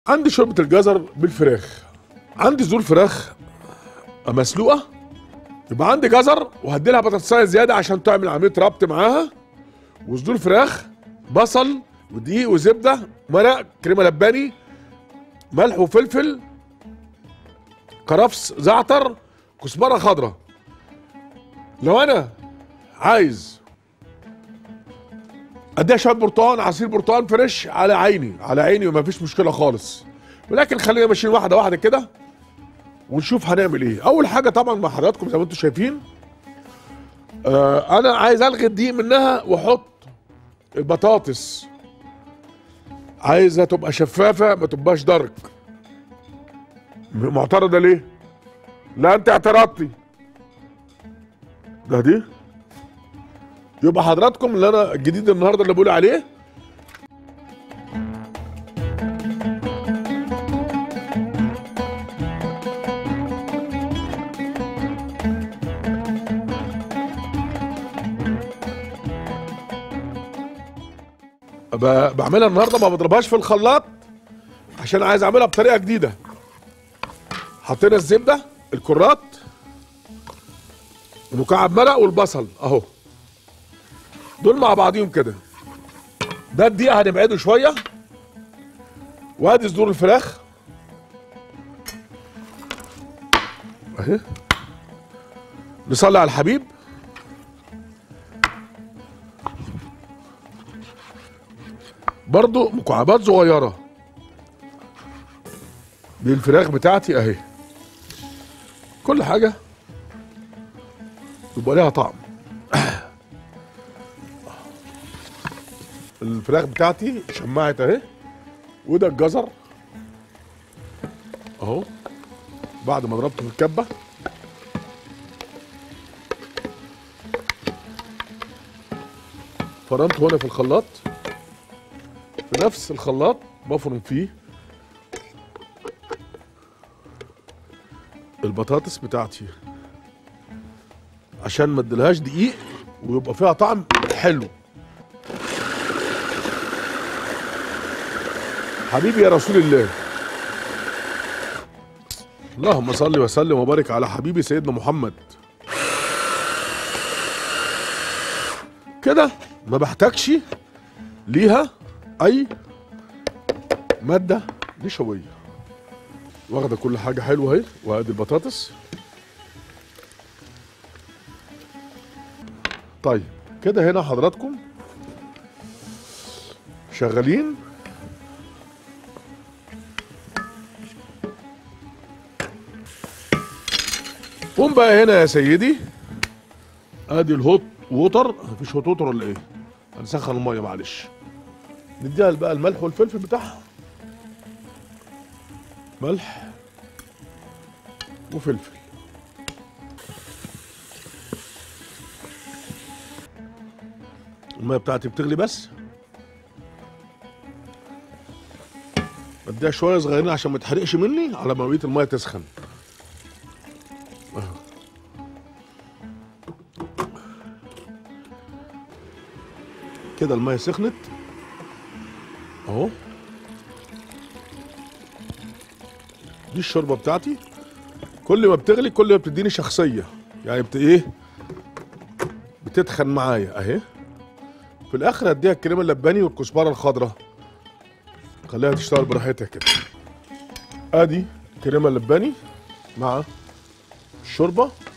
عندي شوربه الجزر بالفراخ عندي صدور فراخ مسلوقه يبقى عندي جزر وهدي لها بطاطسايه زياده عشان تعمل عمليه ربط معاها وصدور فراخ بصل ودقيق وزبده مرق كريمه لباني ملح وفلفل كرفس زعتر كزبره خضراء لو انا عايز اديها شويه برتقال عصير برتقال فريش على عيني على عيني وما فيش مشكله خالص ولكن خلينا ماشيين واحده واحده كده ونشوف هنعمل ايه اول حاجه طبعا مع حضراتكم زي ما انتم شايفين آه انا عايز الغي الدقيق منها واحط البطاطس عايزها تبقى شفافه ما تبقاش دارك معترضه ليه لا انت اعترضتي ده دي يبقى حضراتكم اللي انا الجديد النهارده اللي بقول عليه ب- بعملها النهارده ما بضربهاش في الخلاط عشان عايز اعملها بطريقه جديده حطينا الزبده الكرات ومكعب مرق والبصل اهو دول مع بعضيهم كده ده الدقيق هنبعده شويه وادي صدور الفراخ اهي نصلي على الحبيب برضو مكعبات صغيره دي الفراخ بتاعتي اهي كل حاجه يبقى ليها طعم الفراخ بتاعتي شمعت اهي وده الجزر اهو بعد ما ضربته في الكبه فرمته هنا في الخلاط في نفس الخلاط بفرم فيه البطاطس بتاعتي عشان ما اديلهاش دقيق ويبقى فيها طعم حلو حبيبي يا رسول الله اللهم صل وسلم وبارك على حبيبي سيدنا محمد كده ما بحتاجش ليها اي ماده نشويه واخده كل حاجه حلوه اهي وادي البطاطس طيب كده هنا حضراتكم شغالين قوم بقى هنا يا سيدي ادي الهوت ووتر مفيش هوت ووتر ولا ايه هنسخن الميه معلش نديها بقى الملح والفلفل بتاعها ملح وفلفل الميه بتاعتي بتغلي بس اديها شويه صغيرين عشان ما تحرقش مني على ما بقيه الميه تسخن أهو. كده الميه سخنت اهو دي الشوربه بتاعتي كل ما بتغلي كل ما بتديني شخصيه يعني بت ايه بتتخن معايا اهي في الاخر هديها الكريمه اللباني والكزبره الخضراء خليها تشتغل براحتها كده ادي الكريمه اللباني مع الشوربه